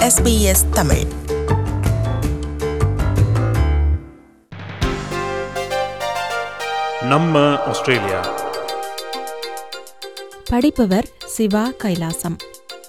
SBS Tamil நம்ம Australia படிப்பவர் Siva Kailasam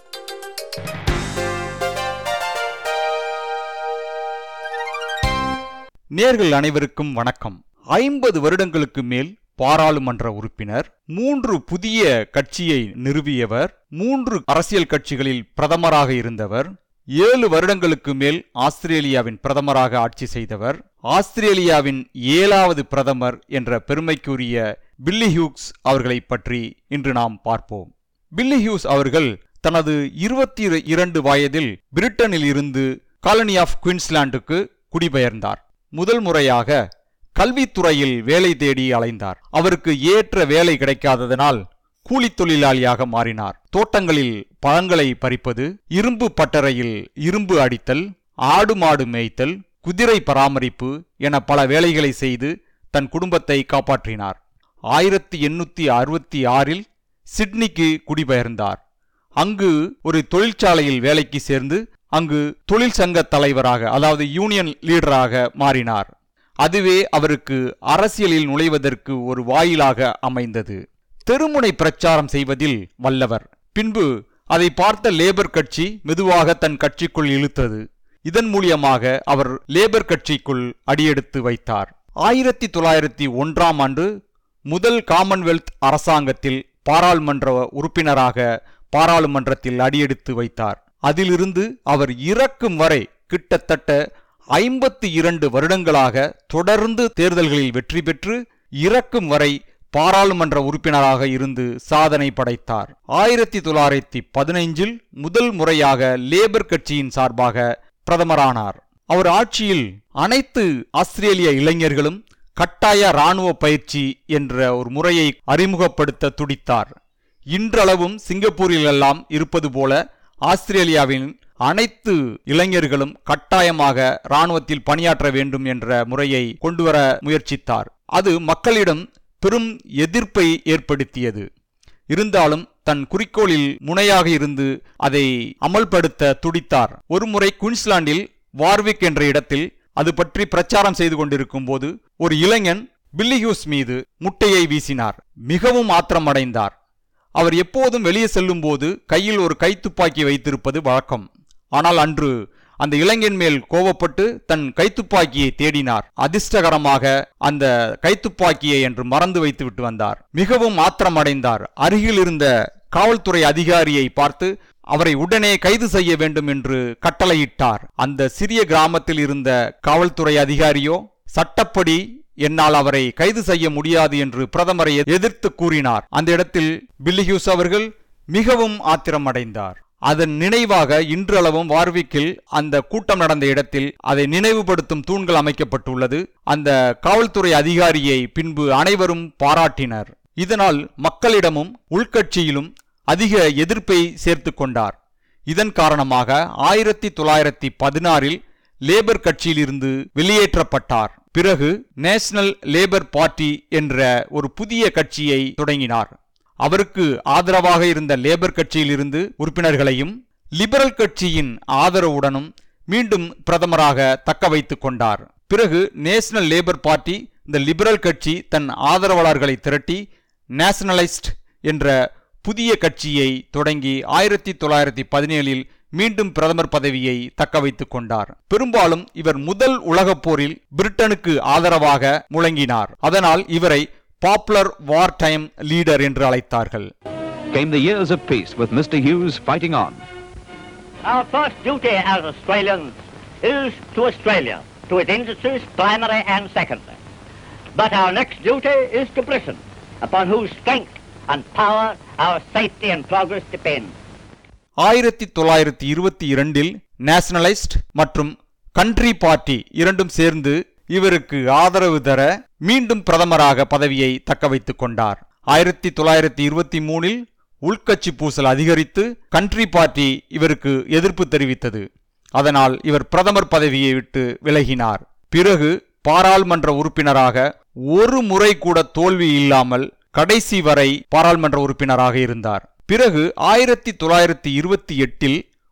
நேர்கள் அனைவருக்கும் வணக்கம் ஐம்பது வருடங்களுக்கு மேல் பாராளுமன்ற உறுப்பினர் மூன்று புதிய கட்சியை நிறுவியவர் மூன்று அரசியல் கட்சிகளில் பிரதமராக இருந்தவர் ஏழு வருடங்களுக்கு மேல் ஆஸ்திரேலியாவின் பிரதமராக ஆட்சி செய்தவர் ஆஸ்திரேலியாவின் ஏழாவது பிரதமர் என்ற பெருமைக்குரிய பில்லி ஹியூக்ஸ் அவர்களை பற்றி இன்று நாம் பார்ப்போம் பில்லி ஹியூஸ் அவர்கள் தனது இருபத்தி இரண்டு வயதில் பிரிட்டனில் இருந்து காலனி ஆஃப் குயின்ஸ்லாண்டுக்கு குடிபெயர்ந்தார் முதல் முறையாக கல்வித்துறையில் வேலை தேடி அலைந்தார் அவருக்கு ஏற்ற வேலை கிடைக்காததனால் கூலித் தொழிலாளியாக மாறினார் தோட்டங்களில் பழங்களை பறிப்பது இரும்பு பட்டறையில் இரும்பு அடித்தல் ஆடு மாடு மேய்த்தல் குதிரை பராமரிப்பு என பல வேலைகளை செய்து தன் குடும்பத்தை காப்பாற்றினார் ஆயிரத்தி எண்ணூத்தி அறுபத்தி ஆறில் சிட்னிக்கு குடிபெயர்ந்தார் அங்கு ஒரு தொழிற்சாலையில் வேலைக்கு சேர்ந்து அங்கு தொழிற்சங்க தலைவராக அதாவது யூனியன் லீடராக மாறினார் அதுவே அவருக்கு அரசியலில் நுழைவதற்கு ஒரு வாயிலாக அமைந்தது தெருமுனை பிரச்சாரம் செய்வதில் வல்லவர் பின்பு அதை பார்த்த லேபர் கட்சி மெதுவாக தன் கட்சிக்குள் இழுத்தது இதன் மூலியமாக அவர் லேபர் கட்சிக்குள் அடியெடுத்து வைத்தார் ஆயிரத்தி தொள்ளாயிரத்தி ஒன்றாம் ஆண்டு முதல் காமன்வெல்த் அரசாங்கத்தில் பாராளுமன்ற உறுப்பினராக பாராளுமன்றத்தில் அடியெடுத்து வைத்தார் அதிலிருந்து அவர் இறக்கும் வரை கிட்டத்தட்ட ஐம்பத்தி இரண்டு வருடங்களாக தொடர்ந்து தேர்தல்களில் வெற்றி பெற்று இறக்கும் வரை பாராளுமன்ற உறுப்பினராக இருந்து சாதனை படைத்தார் ஆயிரத்தி தொள்ளாயிரத்தி பதினைஞ்சில் முதல் முறையாக லேபர் கட்சியின் சார்பாக பிரதமரானார் அவர் ஆட்சியில் அனைத்து ஆஸ்திரேலிய இளைஞர்களும் கட்டாய இராணுவ பயிற்சி என்ற ஒரு முறையை அறிமுகப்படுத்த துடித்தார் இன்றளவும் சிங்கப்பூரிலெல்லாம் இருப்பது போல ஆஸ்திரேலியாவின் அனைத்து இளைஞர்களும் கட்டாயமாக இராணுவத்தில் பணியாற்ற வேண்டும் என்ற முறையை கொண்டுவர முயற்சித்தார் அது மக்களிடம் பெரும் எதிர்ப்பை ஏற்படுத்தியது இருந்தாலும் தன் குறிக்கோளில் முனையாக இருந்து அதை அமல்படுத்த துடித்தார் ஒருமுறை குயின்ஸ்லாண்டில் வார்விக் என்ற இடத்தில் அது பற்றி பிரச்சாரம் செய்து கொண்டிருக்கும் போது ஒரு இளைஞன் பில்லிஹியூஸ் மீது முட்டையை வீசினார் மிகவும் ஆத்திரமடைந்தார் அவர் எப்போதும் வெளியே செல்லும் போது கையில் ஒரு கைத்துப்பாக்கி வைத்திருப்பது வழக்கம் ஆனால் அன்று அந்த இளைஞன் மேல் கோவப்பட்டு தன் கைத்துப்பாக்கியை தேடினார் அதிர்ஷ்டகரமாக அந்த கைத்துப்பாக்கியை என்று மறந்து வைத்து விட்டு வந்தார் மிகவும் ஆத்திரமடைந்தார் அருகில் இருந்த காவல்துறை அதிகாரியை பார்த்து அவரை உடனே கைது செய்ய வேண்டும் என்று கட்டளையிட்டார் அந்த சிறிய கிராமத்தில் இருந்த காவல்துறை அதிகாரியோ சட்டப்படி என்னால் அவரை கைது செய்ய முடியாது என்று பிரதமரை எதிர்த்து கூறினார் அந்த இடத்தில் பில்லிஹியூஸ் அவர்கள் மிகவும் ஆத்திரமடைந்தார் அதன் நினைவாக இன்றளவும் வார்விக்கில் அந்த கூட்டம் நடந்த இடத்தில் அதை நினைவுபடுத்தும் தூண்கள் அமைக்கப்பட்டுள்ளது அந்த காவல்துறை அதிகாரியை பின்பு அனைவரும் பாராட்டினர் இதனால் மக்களிடமும் உள்கட்சியிலும் அதிக எதிர்ப்பை சேர்த்து கொண்டார் இதன் காரணமாக ஆயிரத்தி தொள்ளாயிரத்தி பதினாறில் லேபர் கட்சியிலிருந்து வெளியேற்றப்பட்டார் பிறகு நேஷனல் லேபர் பார்ட்டி என்ற ஒரு புதிய கட்சியை தொடங்கினார் அவருக்கு ஆதரவாக இருந்த லேபர் கட்சியிலிருந்து உறுப்பினர்களையும் லிபரல் கட்சியின் ஆதரவுடனும் மீண்டும் பிரதமராக தக்க வைத்துக் கொண்டார் பிறகு நேஷனல் லேபர் பார்ட்டி இந்த லிபரல் கட்சி தன் ஆதரவாளர்களை திரட்டி நேஷனலிஸ்ட் என்ற புதிய கட்சியை தொடங்கி ஆயிரத்தி தொள்ளாயிரத்தி பதினேழில் மீண்டும் பிரதமர் பதவியை தக்க வைத்துக் கொண்டார் பெரும்பாலும் இவர் முதல் உலகப் போரில் பிரிட்டனுக்கு ஆதரவாக முழங்கினார் அதனால் இவரை பாப்புலர் வார் டைம் லீடர் என்று அழைத்தார்கள் came the years of peace with Mr. Hughes fighting on. Our first duty as Australians is to Australia, to its industries, primary and secondary. But our next duty is to Britain, upon whose strength and power our safety and progress depend. ஆயிரத்தி தொள்ளாயிரத்தி இருபத்தி இரண்டில் nationalist மற்றும் country party இரண்டும் சேர்ந்து இவருக்கு ஆதரவு தர மீண்டும் பிரதமராக பதவியை தக்க வைத்துக் கொண்டார் ஆயிரத்தி தொள்ளாயிரத்தி இருபத்தி மூணில் உள்கட்சி பூசல் அதிகரித்து கண்ட்ரி பார்ட்டி இவருக்கு எதிர்ப்பு தெரிவித்தது அதனால் இவர் பிரதமர் பதவியை விட்டு விலகினார் பிறகு பாராளுமன்ற உறுப்பினராக ஒரு முறை கூட தோல்வி இல்லாமல் கடைசி வரை பாராளுமன்ற உறுப்பினராக இருந்தார் பிறகு ஆயிரத்தி தொள்ளாயிரத்தி இருபத்தி எட்டில்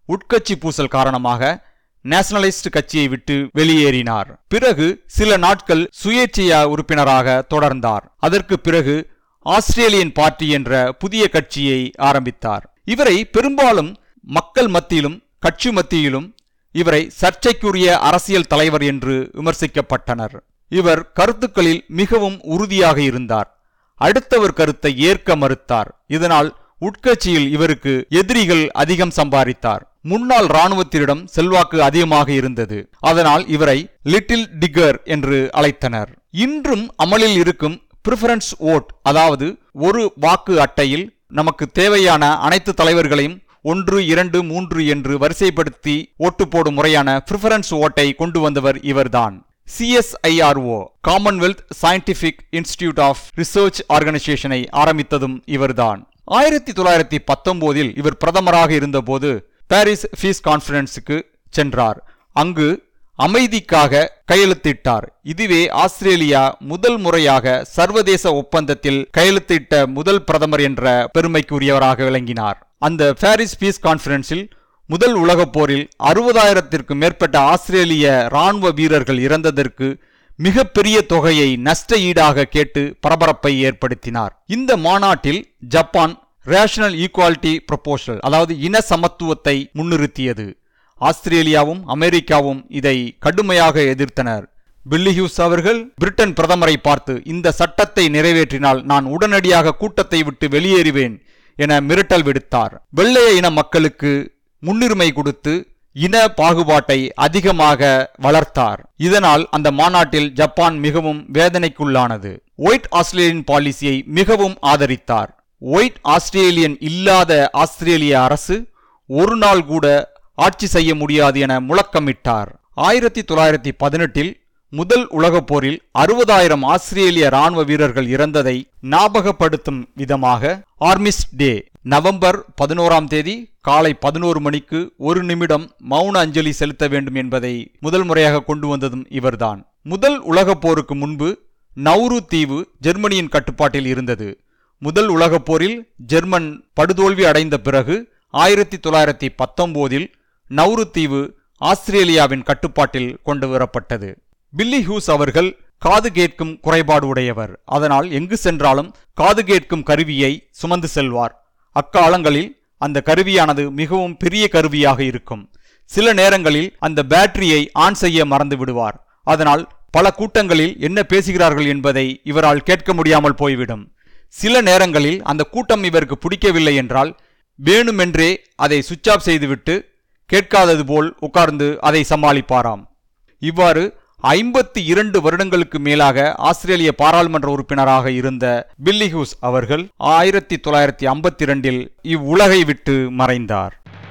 உட்கட்சி பூசல் காரணமாக நேஷனலிஸ்ட் கட்சியை விட்டு வெளியேறினார் பிறகு சில நாட்கள் சுயேட்சையா உறுப்பினராக தொடர்ந்தார் அதற்கு பிறகு ஆஸ்திரேலியன் பார்ட்டி என்ற புதிய கட்சியை ஆரம்பித்தார் இவரை பெரும்பாலும் மக்கள் மத்தியிலும் கட்சி மத்தியிலும் இவரை சர்ச்சைக்குரிய அரசியல் தலைவர் என்று விமர்சிக்கப்பட்டனர் இவர் கருத்துக்களில் மிகவும் உறுதியாக இருந்தார் அடுத்தவர் கருத்தை ஏற்க மறுத்தார் இதனால் உட்கட்சியில் இவருக்கு எதிரிகள் அதிகம் சம்பாதித்தார் முன்னாள் இராணுவத்தினரிடம் செல்வாக்கு அதிகமாக இருந்தது அதனால் இவரை லிட்டில் டிகர் என்று அழைத்தனர் இன்றும் அமலில் இருக்கும் பிரிஃபரன்ஸ் ஓட் அதாவது ஒரு வாக்கு அட்டையில் நமக்கு தேவையான அனைத்து தலைவர்களையும் ஒன்று இரண்டு மூன்று என்று வரிசைப்படுத்தி ஓட்டு போடும் முறையான பிரிஃபரன்ஸ் ஓட்டை கொண்டு வந்தவர் இவர்தான் CSIRO Commonwealth Scientific Institute of Research ஆர்கனைசேஷனை ஆரம்பித்ததும் இவர்தான் ஆயிரத்தி தொள்ளாயிரத்தி பத்தொன்பதில் இவர் பிரதமராக இருந்தபோது பாரிஸ் பீஸ் கான்ஃபரன்ஸுக்கு சென்றார் அங்கு அமைதிக்காக கையெழுத்திட்டார் இதுவே ஆஸ்திரேலியா முதல் முறையாக சர்வதேச ஒப்பந்தத்தில் கையெழுத்திட்ட முதல் பிரதமர் என்ற பெருமைக்குரியவராக விளங்கினார் அந்த பாரிஸ் பீஸ் கான்ஃபரன்ஸில் முதல் உலகப் போரில் அறுபதாயிரத்திற்கும் மேற்பட்ட ஆஸ்திரேலிய ராணுவ வீரர்கள் இறந்ததற்கு மிகப்பெரிய தொகையை நஷ்ட ஈடாக கேட்டு பரபரப்பை ஏற்படுத்தினார் இந்த மாநாட்டில் ஜப்பான் ரேஷனல் ஈக்குவாலிட்டி ப்ரொபோசல் அதாவது இன சமத்துவத்தை முன்னிறுத்தியது ஆஸ்திரேலியாவும் அமெரிக்காவும் இதை கடுமையாக எதிர்த்தனர் பில்லி ஹியூஸ் அவர்கள் பிரிட்டன் பிரதமரை பார்த்து இந்த சட்டத்தை நிறைவேற்றினால் நான் உடனடியாக கூட்டத்தை விட்டு வெளியேறுவேன் என மிரட்டல் விடுத்தார் வெள்ளைய இன மக்களுக்கு முன்னுரிமை கொடுத்து இன பாகுபாட்டை அதிகமாக வளர்த்தார் இதனால் அந்த மாநாட்டில் ஜப்பான் மிகவும் வேதனைக்குள்ளானது ஒயிட் ஆஸ்திரேலியன் பாலிசியை மிகவும் ஆதரித்தார் ஒயிட் ஆஸ்திரேலியன் இல்லாத ஆஸ்திரேலிய அரசு ஒரு நாள் கூட ஆட்சி செய்ய முடியாது என முழக்கமிட்டார் ஆயிரத்தி தொள்ளாயிரத்தி பதினெட்டில் முதல் உலகப் போரில் அறுபதாயிரம் ஆஸ்திரேலிய ராணுவ வீரர்கள் இறந்ததை ஞாபகப்படுத்தும் விதமாக ஆர்மிஸ் டே நவம்பர் பதினோராம் தேதி காலை பதினோரு மணிக்கு ஒரு நிமிடம் மௌன அஞ்சலி செலுத்த வேண்டும் என்பதை முதல் முறையாக கொண்டு வந்ததும் இவர்தான் முதல் உலகப் போருக்கு முன்பு நௌரு தீவு ஜெர்மனியின் கட்டுப்பாட்டில் இருந்தது முதல் உலகப் போரில் ஜெர்மன் படுதோல்வி அடைந்த பிறகு ஆயிரத்தி தொள்ளாயிரத்தி பத்தொன்பதில் நௌரு தீவு ஆஸ்திரேலியாவின் கட்டுப்பாட்டில் கொண்டு வரப்பட்டது பில்லி ஹூஸ் அவர்கள் காது கேட்கும் குறைபாடு உடையவர் அதனால் எங்கு சென்றாலும் காது கேட்கும் கருவியை சுமந்து செல்வார் அக்காலங்களில் அந்த கருவியானது மிகவும் பெரிய கருவியாக இருக்கும் சில நேரங்களில் அந்த பேட்டரியை ஆன் செய்ய மறந்து விடுவார் அதனால் பல கூட்டங்களில் என்ன பேசுகிறார்கள் என்பதை இவரால் கேட்க முடியாமல் போய்விடும் சில நேரங்களில் அந்த கூட்டம் இவருக்கு பிடிக்கவில்லை என்றால் வேணுமென்றே அதை சுவிட்ச் ஆஃப் செய்துவிட்டு கேட்காதது போல் உட்கார்ந்து அதை சமாளிப்பாராம் இவ்வாறு ஐம்பத்தி இரண்டு வருடங்களுக்கு மேலாக ஆஸ்திரேலிய பாராளுமன்ற உறுப்பினராக இருந்த பில்லி ஹூஸ் அவர்கள் ஆயிரத்தி தொள்ளாயிரத்தி ஐம்பத்தி இரண்டில் இவ்வுலகை விட்டு மறைந்தார்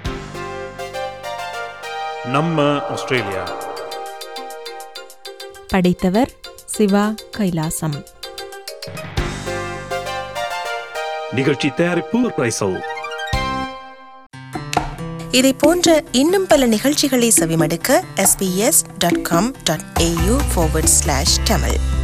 நம்ம ஆஸ்திரேலியா படித்தவர் சிவா கைலாசம் நிகழ்ச்சி தயாரிப்பு ரைசல் இதை போன்ற இன்னும் பல நிகழ்ச்சிகளை செவிமடுக்க sbs.com.au forward slash tamil